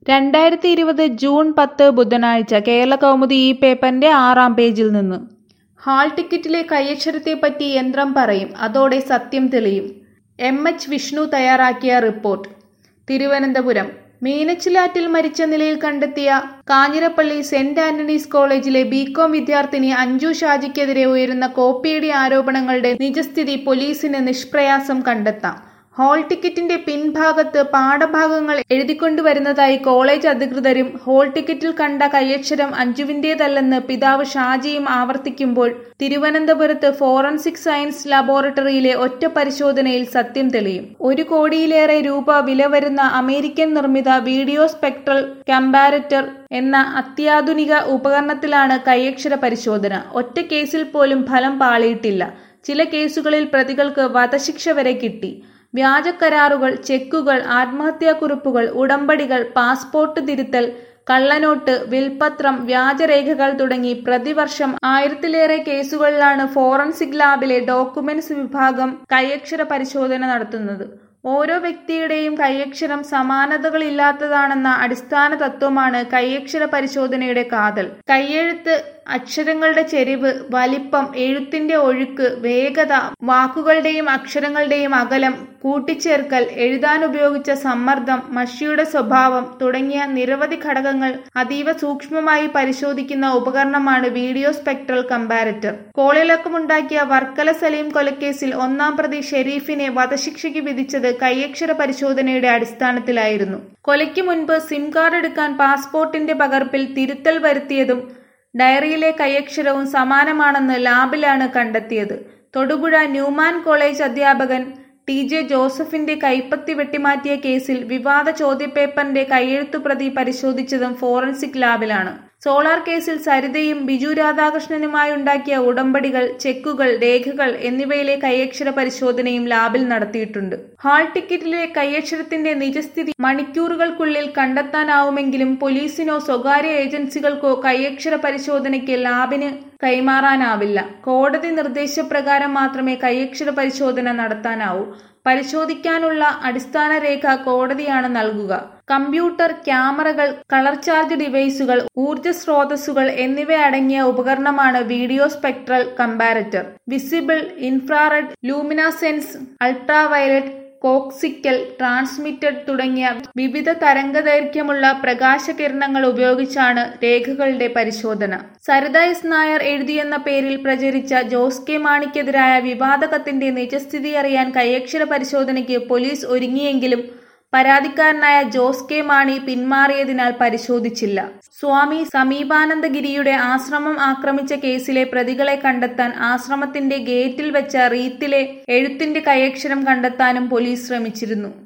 രണ്ടായിരത്തി ഇരുപത് ജൂൺ പത്ത് ബുധനാഴ്ച കേരളകൗമുദി ഈ പേപ്പറിന്റെ ആറാം പേജിൽ നിന്ന് ഹാൾ ടിക്കറ്റിലെ കൈയക്ഷരത്തെപ്പറ്റി യന്ത്രം പറയും അതോടെ സത്യം തെളിയും എം എച്ച് വിഷ്ണു തയ്യാറാക്കിയ റിപ്പോർട്ട് തിരുവനന്തപുരം മീനച്ചിലാറ്റിൽ മരിച്ച നിലയിൽ കണ്ടെത്തിയ കാഞ്ഞിരപ്പള്ളി സെന്റ് ആന്റണീസ് കോളേജിലെ ബികോം വിദ്യാർത്ഥിനി അഞ്ജു ഷാജിക്കെതിരെ ഉയരുന്ന കോപ്പിയടി ആരോപണങ്ങളുടെ നിജസ്ഥിതി പോലീസിന് നിഷ്പ്രയാസം കണ്ടെത്താം ഹാൾ ടിക്കറ്റിന്റെ പിൻഭാഗത്ത് പാഠഭാഗങ്ങൾ എഴുതിക്കൊണ്ടുവരുന്നതായി കോളേജ് അധികൃതരും ഹാൾ ടിക്കറ്റിൽ കണ്ട കൈയക്ഷരം അഞ്ജുവിന്റേതല്ലെന്ന് പിതാവ് ഷാജിയും ആവർത്തിക്കുമ്പോൾ തിരുവനന്തപുരത്ത് ഫോറൻസിക് സയൻസ് ലബോറട്ടറിയിലെ ഒറ്റ പരിശോധനയിൽ സത്യം തെളിയും ഒരു കോടിയിലേറെ രൂപ വില വരുന്ന അമേരിക്കൻ നിർമ്മിത വീഡിയോ സ്പെക്ട്രൽ കമ്പാരറ്റർ എന്ന അത്യാധുനിക ഉപകരണത്തിലാണ് കൈയക്ഷര പരിശോധന ഒറ്റ കേസിൽ പോലും ഫലം പാളിയിട്ടില്ല ചില കേസുകളിൽ പ്രതികൾക്ക് വധശിക്ഷ വരെ കിട്ടി വ്യാജക്കരാറുകൾ ചെക്കുകൾ ആത്മഹത്യാക്കുറിപ്പുകൾ ഉടമ്പടികൾ പാസ്പോർട്ട് തിരുത്തൽ കള്ളനോട്ട് വിൽപത്രം വ്യാജരേഖകൾ തുടങ്ങി പ്രതിവർഷം ആയിരത്തിലേറെ കേസുകളിലാണ് ഫോറൻസിക് ലാബിലെ ഡോക്യുമെന്റ്സ് വിഭാഗം കൈയക്ഷര പരിശോധന നടത്തുന്നത് ഓരോ വ്യക്തിയുടെയും കൈയക്ഷരം സമാനതകളില്ലാത്തതാണെന്ന അടിസ്ഥാന തത്വമാണ് കൈയക്ഷര പരിശോധനയുടെ കാതൽ കൈയെഴുത്ത് അക്ഷരങ്ങളുടെ ചെരിവ് വലിപ്പം എഴുത്തിന്റെ ഒഴുക്ക് വേഗത വാക്കുകളുടെയും അക്ഷരങ്ങളുടെയും അകലം കൂട്ടിച്ചേർക്കൽ എഴുതാൻ ഉപയോഗിച്ച സമ്മർദ്ദം മഷിയുടെ സ്വഭാവം തുടങ്ങിയ നിരവധി ഘടകങ്ങൾ അതീവ സൂക്ഷ്മമായി പരിശോധിക്കുന്ന ഉപകരണമാണ് വീഡിയോ സ്പെക്ട്രൽ കമ്പാരറ്റർ കോളിളക്കമുണ്ടാക്കിയ വർക്കല സലീം കൊലക്കേസിൽ ഒന്നാം പ്രതി ഷെരീഫിനെ വധശിക്ഷയ്ക്ക് വിധിച്ചത് കൈയക്ഷര പരിശോധനയുടെ അടിസ്ഥാനത്തിലായിരുന്നു കൊലയ്ക്ക് മുൻപ് സിം കാർഡ് എടുക്കാൻ പാസ്പോർട്ടിന്റെ പകർപ്പിൽ തിരുത്തൽ വരുത്തിയതും ഡയറിയിലെ കൈയക്ഷരവും സമാനമാണെന്ന് ലാബിലാണ് കണ്ടെത്തിയത് തൊടുപുഴ ന്യൂമാൻ കോളേജ് അധ്യാപകൻ ടി ജെ ജോസഫിന്റെ കൈപ്പത്തി വെട്ടിമാറ്റിയ കേസിൽ വിവാദ ചോദ്യപേപ്പറിന്റെ കൈയെഴുത്തു പ്രതി പരിശോധിച്ചതും ഫോറൻസിക് ലാബിലാണ് സോളാർ കേസിൽ സരിതയും ബിജു രാധാകൃഷ്ണനുമായി ഉണ്ടാക്കിയ ഉടമ്പടികൾ ചെക്കുകൾ രേഖകൾ എന്നിവയിലെ കൈയക്ഷര പരിശോധനയും ലാബിൽ നടത്തിയിട്ടുണ്ട് ഹാൾ ടിക്കറ്റിലെ കൈയക്ഷരത്തിന്റെ നിജസ്ഥിതി മണിക്കൂറുകൾക്കുള്ളിൽ കണ്ടെത്താനാവുമെങ്കിലും പോലീസിനോ സ്വകാര്യ ഏജൻസികൾക്കോ കൈയക്ഷര പരിശോധനയ്ക്ക് ലാബിന് കൈമാറാനാവില്ല കോടതി നിർദ്ദേശപ്രകാരം മാത്രമേ കൈയക്ഷര പരിശോധന നടത്താനാവൂ പരിശോധിക്കാനുള്ള അടിസ്ഥാന രേഖ കോടതിയാണ് നൽകുക കമ്പ്യൂട്ടർ ക്യാമറകൾ കളർ ചാർജ് ഡിവൈസുകൾ ഊർജ സ്രോതസ്സുകൾ എന്നിവ അടങ്ങിയ ഉപകരണമാണ് video spectral comparator visible infrared luminescence ultraviolet coaxial transmitted തുടങ്ങിയ വിവിധ തരംഗദൈർഘ്യമുള്ള പ്രകാശകിരണങ്ങൾ ഉപയോഗിച്ചാണ് രേഖകളുടെ പരിശോധന സരിത എസ് നായർ എഴുതിയെന്ന പേരിൽ പ്രചരിച്ച ജോസ് കെ മാണിക്കെതിരായ വിവാദ കത്തിന്റെ നിജസ്ഥിതി അറിയാൻ കൈയക്ഷര പരിശോധനയ്ക്ക് പോലീസ് ഒരുങ്ങിയെങ്കിലും പരാതിക്കാരനായ ജോസ് കെ മാണി പിന്മാറിയതിനാൽ പരിശോധിച്ചില്ല സ്വാമി സമീപാനന്ദഗിരിയുടെ ആശ്രമം ആക്രമിച്ച കേസിലെ പ്രതികളെ കണ്ടെത്താൻ ആശ്രമത്തിന്റെ ഗേറ്റിൽ വെച്ച റീത്തിലെ എഴുത്തിന്റെ കൈയക്ഷരം കണ്ടെത്താനും പോലീസ് ശ്രമിച്ചിരുന്നു